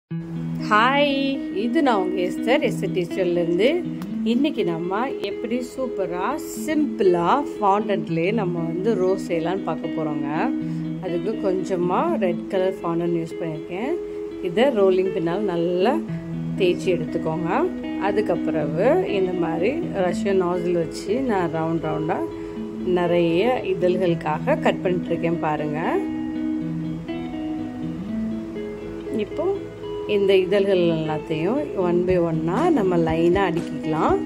hi இது நான் உங்கள் எஸ்தர் எஸ்தர் டீச்சர்லேருந்து இன்றைக்கி நம்ம எப்படி சூப்பராக சிம்பிளாக ஃபாண்டன்ட்லேயே நம்ம வந்து ரோஸ் செய்யலான்னு பார்க்க போகிறோங்க அதுக்கு கொஞ்சமாக ரெட் கலர் ஃபாண்டன்ட் யூஸ் பண்ணியிருக்கேன் இதை ரோலிங் பின்னால் நல்லா தேய்ச்சி எடுத்துக்கோங்க அதுக்கப்புறவு இந்த மாதிரி ரஷ்யன் நாசில் வச்சு நான் ரவுண்ட் ரவுண்டாக நிறைய இதழ்களுக்காக கட் பண்ணிட்டுருக்கேன் பாருங்கள் இப்போ இந்த இதழ்கள் எல்லாத்தையும் ஒன் பை ஒன்னாக நம்ம லைனாக அடுக்கிக்கலாம்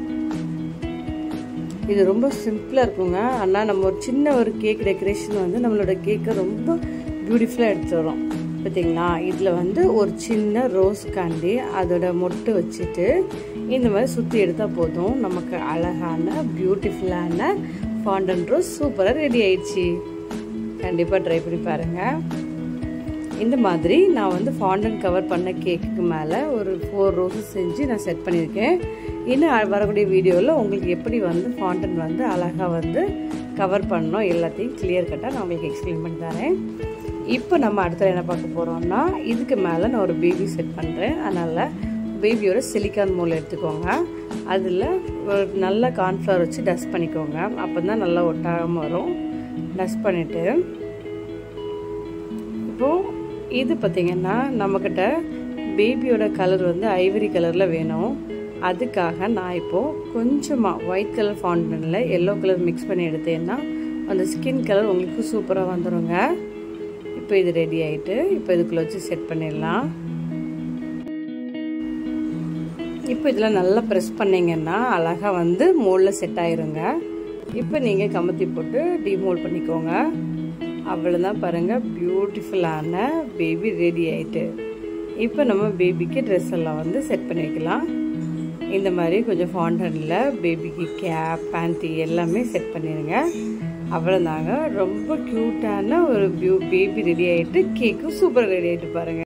இது ரொம்ப சிம்பிளாக இருக்குங்க ஆனால் நம்ம ஒரு சின்ன ஒரு கேக் டெக்கரேஷன் வந்து நம்மளோட கேக்கை ரொம்ப பியூட்டிஃபுல்லாக எடுத்து வரோம் பார்த்தீங்களா இதில் வந்து ஒரு சின்ன ரோஸ் காண்டி அதோட மொட்டு வச்சுட்டு இந்த மாதிரி சுற்றி எடுத்தால் போதும் நமக்கு அழகான பியூட்டிஃபுல்லான ஃபாண்டன் ரோஸ் சூப்பராக ரெடி ஆயிடுச்சு கண்டிப்பாக ட்ரை பண்ணி பாருங்கள் இந்த மாதிரி நான் வந்து ஃபாண்டன் கவர் பண்ண கேக்குக்கு மேலே ஒரு ஃபோர் ரோஸஸ் செஞ்சு நான் செட் பண்ணியிருக்கேன் இன்னும் வரக்கூடிய வீடியோவில் உங்களுக்கு எப்படி வந்து ஃபாண்டன் வந்து அழகாக வந்து கவர் பண்ணணும் எல்லாத்தையும் கிளியர் கட்டாக நான் உங்களுக்கு எக்ஸ்பிளைன் பண்ணி தரேன் இப்போ நம்ம அடுத்த என்ன பார்க்க போகிறோம்னா இதுக்கு மேலே நான் ஒரு பேபி செட் பண்ணுறேன் அதனால் பேபியோட சிலிக்கான் மூலம் எடுத்துக்கோங்க அதில் ஒரு நல்ல கார்ன்ஃப்ளவர் வச்சு டஸ்ட் பண்ணிக்கோங்க அப்போ தான் நல்லா ஒட்டாமல் வரும் டஸ்ட் பண்ணிவிட்டு இப்போது இது பார்த்திங்கன்னா நம்மக்கிட்ட பேபியோட கலர் வந்து ஐவரி கலரில் வேணும் அதுக்காக நான் இப்போது கொஞ்சமாக ஒயிட் கலர் ஃபாண்டனில் எல்லோ கலர் மிக்ஸ் பண்ணி எடுத்தேன்னா அந்த ஸ்கின் கலர் உங்களுக்கு சூப்பராக வந்துடுங்க இப்போ இது ரெடி ஆகிட்டு இப்போ இதுக்குள்ளே வச்சு செட் பண்ணிடலாம் இப்போ இதில் நல்லா ப்ரெஸ் பண்ணிங்கன்னா அழகாக வந்து மோல்டில் செட் ஆயிருங்க இப்போ நீங்கள் கமத்தி போட்டு டிமோல்ட் பண்ணிக்கோங்க அவ்வளோதான் பாருங்கள் பியூட்டிஃபுல்லான பேபி ரெடி ஆயிட்டு இப்போ நம்ம பேபிக்கு ட்ரெஸ் எல்லாம் வந்து செட் பண்ணி வைக்கலாம் இந்த மாதிரி கொஞ்சம் ஃபாண்டனில் பேபிக்கு கேப் பேண்ட்டி எல்லாமே செட் பண்ணிடுங்க அவ்வளோதாங்க ரொம்ப க்யூட்டான ஒரு பியூ பேபி ரெடி ஆகிட்டு கேக்கும் சூப்பராக ரெடி ஆகிட்டு பாருங்கள்